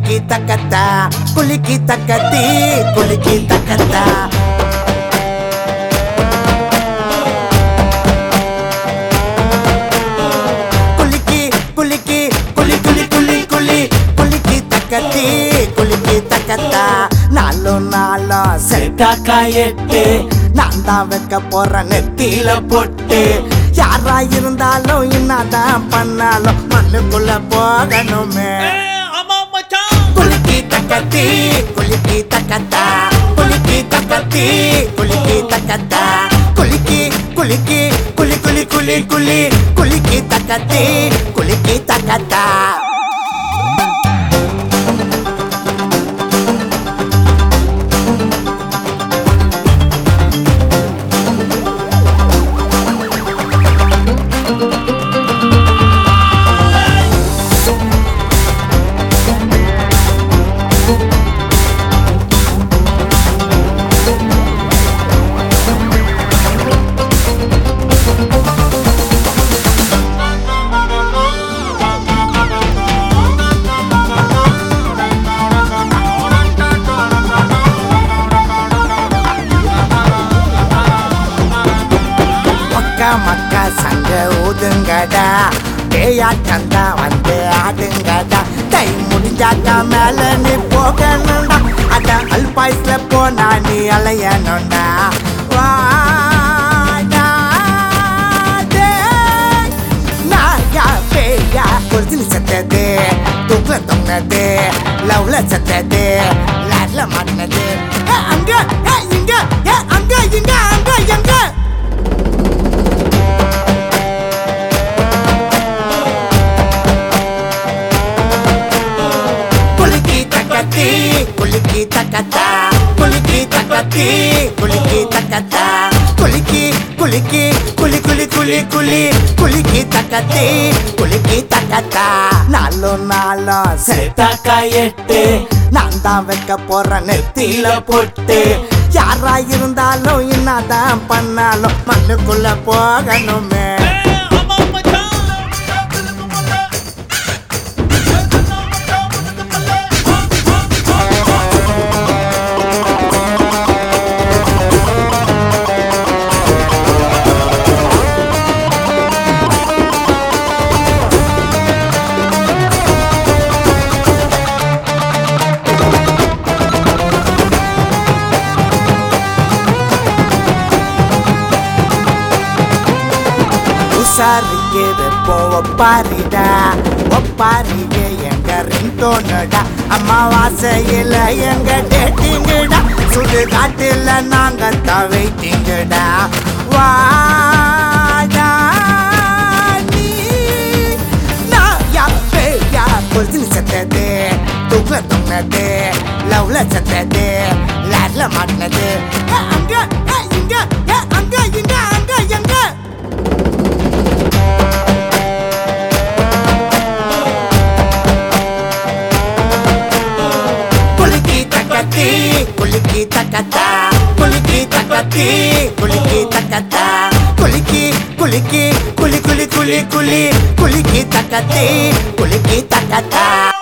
குலுக்கி தக்கத்தா குலுக்கி தக்கத்தி குலுக்கி தக்கத்தா குலுக்கி குலுக்கி குலி குலி குலி குலி குலுக்கி தக்கத்தி குலுக்கி தக்கத்தா நாலும் நாளும் செட்டாக்கா எட்டு நான் தான் வைக்க போறேன் நெத்தியில பொட்டு யாரா இருந்தாலும் என்னதான் பண்ணாலும் மண்ணுக்குள்ள போகணுமே ஆமா மச்சான் குலுக்கி தக்கத்தி குலுக்கி தக்கத்தா குலுக்கி தக்கத்தி குலுக்கி தக்கத்தா குலுக்கி குலுக்கி குலி குலி குலி குலி குலுக்கி தக்கத்தி குலுக்கி தக்கத்தா மக்கா மக்கா சங்க ஊதுங்கடா பேயாட்டம் தான் வந்து ஆடுங்கடா தை முடிஞ்சாக்கா மேல நீ போகணும்டா அத அல்பாய்ஸ்ல போனா நீ அலையணும்டா வாடா டேய். நாயா பேயா கொலுசில் சத்தது தூக்குல தொங்கினது லவ்ல சத்தது லாட்ல மாட்டினது ஏ, அங்க ஏ, இங்க ஏ, அங்க இங்க அங்க எங்க குலுக்கி தக்கத்தி குலுக்கி தக்கத்தா குலுக்கி தக்கத்தி குலுக்கி தக்கத்தா குலுக்கி குலுக்கி குலி குலி குலி குலி குலுக்கி தக்கத்தி குலுக்கி தக்கத்தா நாலும் நாளும் சேர்த்தாக்கா எட்டு நான் தான் வைக்க போறேன் நெத்தியில பொட்டு யாரா இருந்தாலும் என்னதான் பண்ணாலும் மண்ணுக்குள்ள போகணுமே ஆமா மச்சான் உசாரிக்கு வெப்பம் ஒப்பாரிடா ஒப்பாரிக்கு எங்க ரிங்கோனுடா அமாவாசையில எங்க டேட்டிங்கடா சுடு காட்டுல நாங்க தவைட்டிங்கடா வாடா நீ நாயா பேயா கொலுசில் சத்தது தூக்குல தொங்கினது லவ்ல சத்தது லாட்ல மாட்டினது ஏ, அங்க ஏ, இங்க ஏ, அங்க இங்க அங்க எங்க குலுக்கி தக்கத்தி குலுக்கி தக்கத்தா குலுக்கி தக்கத்தி குலுக்கி தக்கத்தா குலுக்கி குலுக்கி குலி குலி குலி குலி குலுக்கி தக்கத்தி குலுக்கி தக்கத்தா